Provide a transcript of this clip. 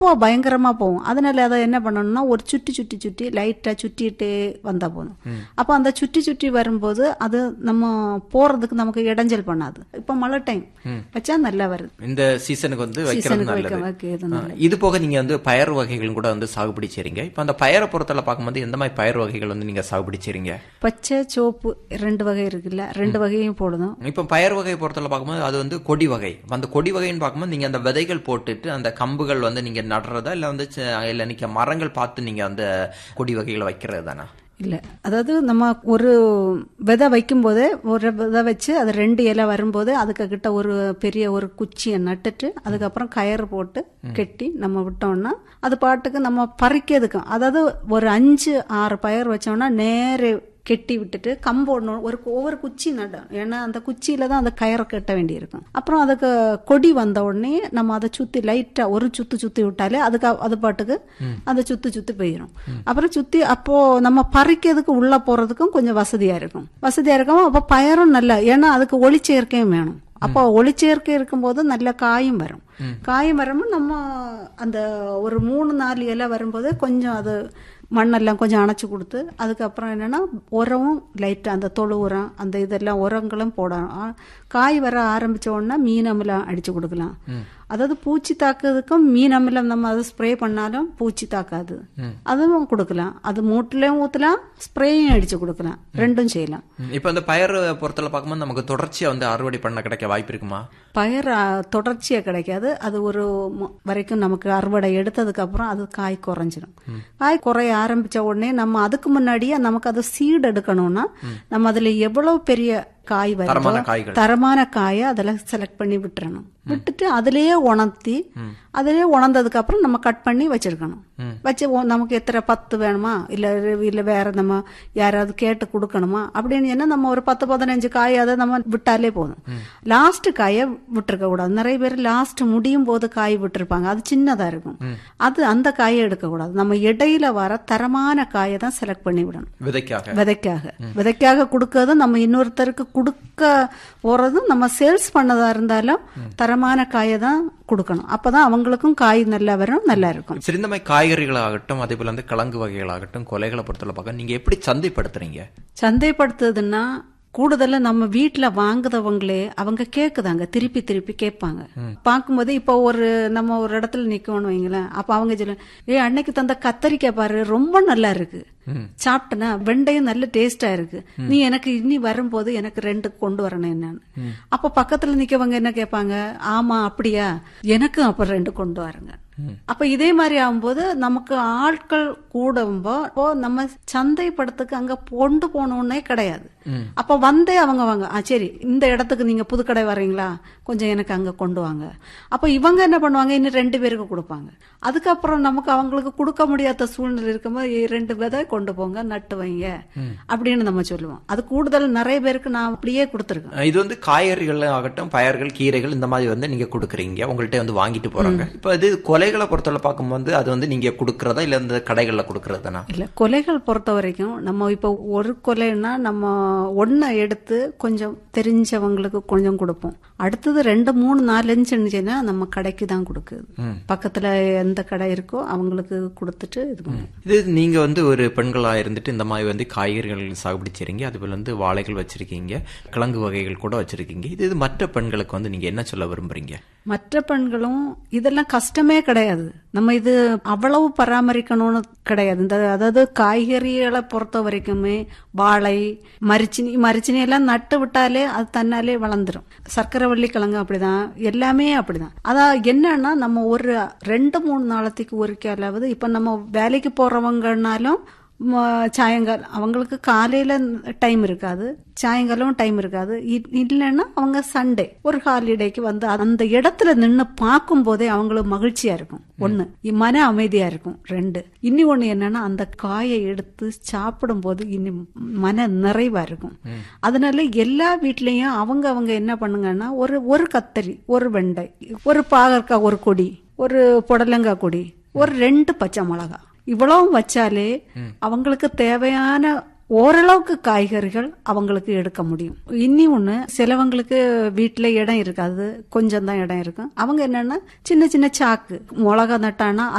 ரொம்ப பயங்கரமா போகும் அதனால அதை என்ன பண்ணணும்னா ஒரு சுற்றி சுற்றி சுற்றி லைட்டா சுற்றிட்டே வந்தா போதும் அப்போ அந்த சுற்றி சுற்றி வரும்போது அது நம்ம போறதுக்கு நமக்கு இடைஞ்சல் பண்ணாது இப்போ மழை டைம் வச்சா நல்லா வருது இந்த சீசனுக்கு வந்து வைக்கிறது சீசனுக்கு வைக்க நல்லது வைக்கிறது ஆ, இது போக நீங்க வந்து பயறு வகைகளும் கூட வந்து சாகுபடி செய்றீங்க இப்ப அந்த பயரை பொறுத்தல பார்க்கும்போது எந்த மாதிரி பயறு வகைகள் வந்து நீங்க சாகுபடி செய்றீங்க பச்சை சோப்பு ரெண்டு வகை இருக்குல்ல ரெண்டு வகையும் போடணும் இப்ப பயறு வகை பொறுத்தல பார்க்கும்போது அது வந்து கொடி வகை அந்த கொடி வகைன்னு பார்க்கும்போது நீங்க அந்த விதைகள் போட்டுட்டு அந்த கம்புகள் வந்து நீங்க நடுறதா இல்ல வந்து ச- இல்ல நீங்க மரங்கள் பார்த்து நீங்க அந்த கொடி வகைகளை வைக்கிறது தானா இல்ல அதாவது நம்ம ஒரு விதை வைக்கும்போது ஒரு விதை வச்சு அது ரெண்டு இலை வரும்போது அதுக்கு கிட்ட ஒரு பெரிய ஒரு குச்சியை நட்டுட்டு அதுக்கப்புறம் கயிறு போட்டு கெட்டி நம்ம விட்டோம்னா அது பாட்டுக்கு நம்ம பறிக்கிறதுக்கும் அதாவது ஒரு அஞ்சு ஆறு பயிர் வச்சோம்னா நேர கெட்டி விட்டுட்டு கம்பு ஒண்ணு ஒரு ஒவ்வொரு குச்சி நடும் ஏன்னா அந்த குச்சியில தான் அந்த கயிறை கட்ட வேண்டியிருக்கும் அப்புறம் அதுக்கு கொடி வந்த உடனே நம்ம அதை சுத்தி லைட்டா ஒரு சுத்து சுத்தி விட்டாலே அதுக்கு அது பாட்டுக்கு அந்த சுத்தி சுத்தி போயிடும் அப்புறம் சுத்தி அப்போ நம்ம பறிக்கிறதுக்கு உள்ள போறதுக்கும் கொஞ்சம் வசதியா இருக்கும் வசதியா இருக்கும் அப்போ பயரும் நல்ல ஏன்னா அதுக்கு ஒளிச்சேர்க்கையும் வேணும் அப்போ ஒளிச்சேர்க்கை இருக்கும்போது நல்ல காயும் வரும் காயும் வரும்போது நம்ம அந்த ஒரு மூணு நாலு இலை வரும்போது கொஞ்சம் அது மண்ணெல்லாம் கொஞ்சம் அணைச்சு கொடுத்து அதுக்கப்புறம் என்னன்னா உரமும் லைட்டாக அந்த தொழு உரம் அந்த இதெல்லாம் உரங்களும் போடணும் ஆ, காய் வர ஆரம்பிச்ச உடனே மீன் அமிலம் அடிச்சு கொடுக்கலாம் அதாவது பூச்சி தாக்குறதுக்கும் மீன் அமிலம் நம்ம அதை ஸ்ப்ரே பண்ணாலும் பூச்சி தாக்காது அதுவும் கொடுக்கலாம் அது மூட்டிலையும் ஊற்றலாம் ஸ்ப்ரேயும் அடிச்சு கொடுக்கலாம் ரெண்டும் செய்யலாம் இப்ப அந்த பயறு பொறுத்தல பார்க்கும்போது நமக்கு தொடர்ச்சியா வந்து அறுவடை பண்ண கிடைக்க வாய்ப்பு இருக்குமா பயிர் ஆ, தொடர்ச்சியா கிடைக்காது அது ஒரு மு- வரைக்கும் நமக்கு அறுவடை எடுத்ததுக்கு அப்புறம் அது காய் குறைஞ்சிடும் காய் குறைய ஆரம்பிச்ச உடனே நம்ம அதுக்கு முன்னாடியே நமக்கு அது சீடு எடுக்கணும்னா நம்ம அதுல எவ்வளவு பெரிய காய் தரமான வருதோ காய்கள். தரமான காயை அதில் செலக்ட் பண்ணி விட்டுறணும் விட்டுட்டு அதுலயே உணர்த்தி அதுலயே உணர்ந்ததுக்கு அப்புறம் நம்ம கட் பண்ணி வச்சிருக்கணும் வச்சு ஓ- நமக்கு எத்தனை பத்து வேணுமா இல்ல இல்ல வேற நம்ம யாராவது கேட்டு கொடுக்கணுமா அப்படின்னு என்ன நம்ம ஒரு பத்து பதினஞ்சு காய் அதை நம்ம விட்டாலே போதும் லாஸ்ட் காயை விட்டுருக்க கூடாது நிறைய பேர் லாஸ்ட் முடியும் போது காய் விட்டுருப்பாங்க அது சின்னதா இருக்கும் அது அந்த காயை எடுக்க கூடாது நம்ம இடையில வர தரமான காயை தான் செலக்ட் பண்ணி விடணும் விதைக்காக விதைக்காக விதைக்காக கொடுக்கறதும் நம்ம இன்னொருத்தருக்கு கொடுக்க போறதும் நம்ம சேல்ஸ் பண்ணதா இருந்தாலும் தரமான காயை தான் கொடுக்கணும் அப்பதான் அவங்களுக்கும் காய் நல்லா வரும் நல்லா இருக்கும் சரி இந்த மாதிரி காய்கறிகளாகட்டும் அதே போல வந்து கிழங்கு வகைகளாகட்டும் கொலைகளை பொறுத்தல பார்க்க நீங்க எப்படி சந்தைப்படுத்துறீங்க சந்தைப்படுத்துறதுன்னா கூடுதலா நம்ம வீட்ல வாங்குதவங்களே அவங்க கேக்குதாங்க திருப்பி திருப்பி கேட்பாங்க பார்க்கும்போது இப்போ ஒரு நம்ம ஒரு இடத்துல நிக்கணும்னு வைங்களேன் அப்ப அவங்க சொல்ல ஏ அன்னைக்கு தந்த கத்தரிக்காய் பாரு ரொம்ப நல்லா இருக்கு சாப்பிட்டனா வெண்டையும் நல்ல டேஸ்டா இருக்கு நீ எனக்கு இனி வரும்போது எனக்கு ரெண்டு கொண்டு வரணும் என்னன்னு அப்ப பக்கத்துல நிக்கவங்க என்ன கேட்பாங்க ஆமா அப்படியா எனக்கும் அப்ப ரெண்டு கொண்டு வரங்க அப்ப இதே மாதிரி ஆகும்போது நமக்கு ஆட்கள் கூடும்போ இப்போ நம்ம சந்தைப்படுத்துக்கு அங்க கொண்டு போகணும்னே கிடையாது அப்ப வந்தே அவங்க வாங்க ஆ சரி இந்த இடத்துக்கு நீங்க புதுக்கடை வர்றீங்களா கொஞ்சம் எனக்கு அங்க கொண்டு வாங்க அப்ப இவங்க என்ன பண்ணுவாங்க இன்னும் ரெண்டு பேருக்கு கொடுப்பாங்க அதுக்கப்புறம் நமக்கு அவங்களுக்கு கொடுக்க முடியாத சூழ்நிலை இருக்கும்போது "ஏய், ரெண்டு விதை கொண்டு போங்க நட்டு வைங்க அப்படின்னு நம்ம சொல்லுவோம் அது கூடுதல் நிறைய பேருக்கு நான் அப்படியே கொடுத்துருக்கேன் இது வந்து காய்கறிகள் ஆகட்டும் பயர்கள் கீரைகள் இந்த மாதிரி வந்து நீங்க கொடுக்குறீங்க உங்கள்ட்ட வந்து வாங்கிட்டு போறாங்க இப்ப இது கொலைகளை பொறுத்தவரை பார்க்கும்போது அது வந்து நீங்க கொடுக்கறதா இல்ல இந்த கடைகள்ல கொடுக்கறதானா இல்ல கொலைகள் பொறுத்த வரைக்கும் நம்ம இப்போ ஒரு கொலைன்னா நம்ம ஒன்றை எடுத்து கொஞ்சம் தெரிஞ்சவங்களுக்கு கொஞ்சம் கொடுப்போம் அடுத்தது ரெண்டு மூணு நாலஞ்சு இருந்துச்சுன்னா நம்ம கடைக்கு தான் கொடுக்குது பக்கத்துல எந்த கடை இருக்கோ அவங்களுக்கு கொடுத்துட்டு இது பண்ணுவோம் இது நீங்க வந்து ஒரு பெண்களா இருந்துட்டு இந்த மாதிரி வந்து காய்கறிகள் சாகுபடி செய்றீங்க அது போல வந்து வாழைகள் வச்சிருக்கீங்க கிழங்கு வகைகள் கூட வச்சிருக்கீங்க இது இது மற்ற பெண்களுக்கு வந்து நீங்க என்ன சொல்ல விரும்புறீங்க மற்ற பெண்களும் இதெல்லாம் கஷ்டமே கிடையாது நம்ம இது அவ்வளவு பராமரிக்கணும்னு கிடையாது இந்த அதாவது காய்கறிகளை பொறுத்த வரைக்குமே வாழை மரிச்சினி மரிச்சினி எல்லாம் நட்டு விட்டாலே அது தன்னாலே வளர்ந்துரும் சர்க்கரைவள்ளி கிழங்கு அப்படிதான் எல்லாமே அப்படிதான் அதான் என்னன்னா நம்ம ஒரு ரெண்டு மூணு நாளத்துக்கு ஒருக்காலாவது இப்ப நம்ம வேலைக்கு போறவங்கனாலும் ம, சாயங்காலம் அவங்களுக்கு காலையில டைம் இருக்காது சாயங்காலம் டைம் இருக்காது இ- இல்லைன்னா அவங்க சண்டே ஒரு ஹாலிடேக்கு வந்து அந்த இடத்துல நின்று பார்க்கும் போதே அவங்களுக்கு மகிழ்ச்சியா இருக்கும் ஒண்ணு இ- மன அமைதியா இருக்கும் ரெண்டு இன்னி ஒண்ணு என்னன்னா அந்த காயை எடுத்து சாப்பிடும் போது இனி மன நிறைவா இருக்கும் அதனால எல்லா வீட்லயும் அவங்க அவங்க என்ன பண்ணுங்கன்னா ஒரு ஒரு கத்தரி ஒரு வெண்டை ஒரு பாகற்காய் ஒரு கொடி ஒரு புடலங்காய் கொடி ஒரு ரெண்டு பச்சை மிளகாய் இவ்வளவும் வச்சாலே அவங்களுக்கு தேவையான ஓரளவுக்கு காய்கறிகள் அவங்களுக்கு எடுக்க முடியும் இனி ஒண்ணு சிலவங்களுக்கு வீட்டுல இடம் இருக்காது கொஞ்சம் தான் இடம் இருக்கும் அவங்க என்னன்னா சின்ன சின்ன சாக்கு மிளகா நட்டானா